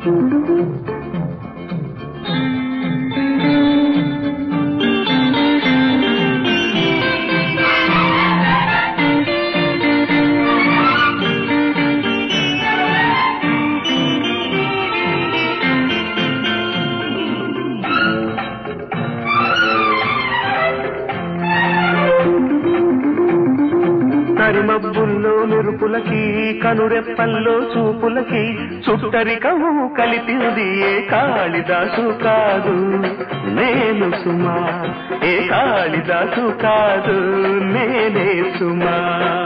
కరిమబ్బుల్లో మెరుపులకి కనురెప్పల్లో చూపులకి చుట్టరికము కలిపింది ఏ కాళిదాసు కాదు నేను సుమా ఏ కాళిదాసు కాదు నేనే సుమా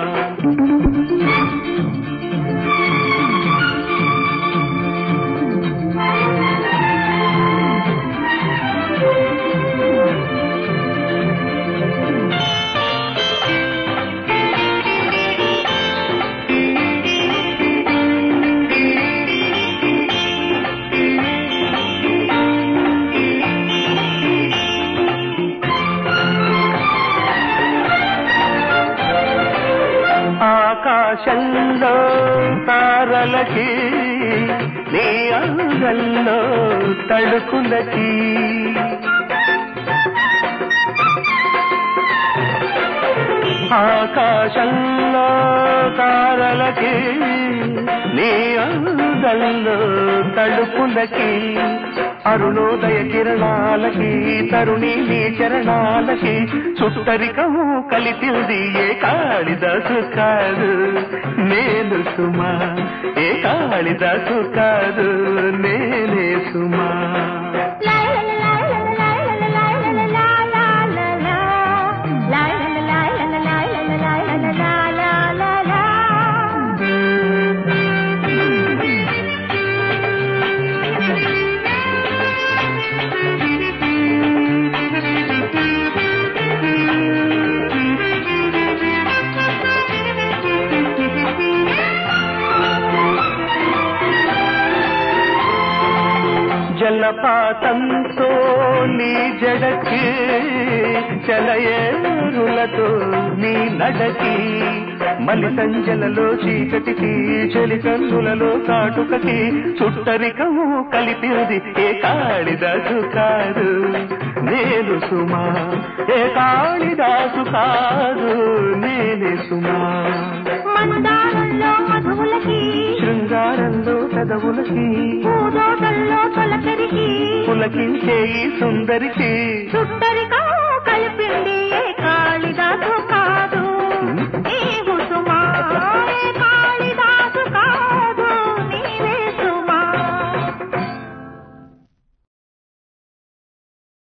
ఆకాశంలో తారలకి నీ అంగల్లో తడుకులకి ఆకాశంలో తారలకి నీ అంగల్లో తడుపులకి అరుణోదయ కిరణాలకి తరుణి నీ చరణాలకి చుట్టరికము కలిపింది ఏ కాళిదాసు కాదు నేను సుమా ఏ కాళిదాసు కాదు నేనే సుమా జలపాతంతో నీ జడకి చలయేరులతో నీ నడకి మలి సంజలలో చీకటికి చలి కన్నులలో కాటుకకి చుట్టరికము కలిపింది ఏ కాళిదాసు కాదు నేను సుమా ఏ కాళిదాసు కాదు నేనే సుమా మందారంలో మధువులకి శృంగారంలో చదవులకి పూదోటల్లో తొలకరికి పులకించే ఈ సుందరికి చుట్టరికం కలిపింది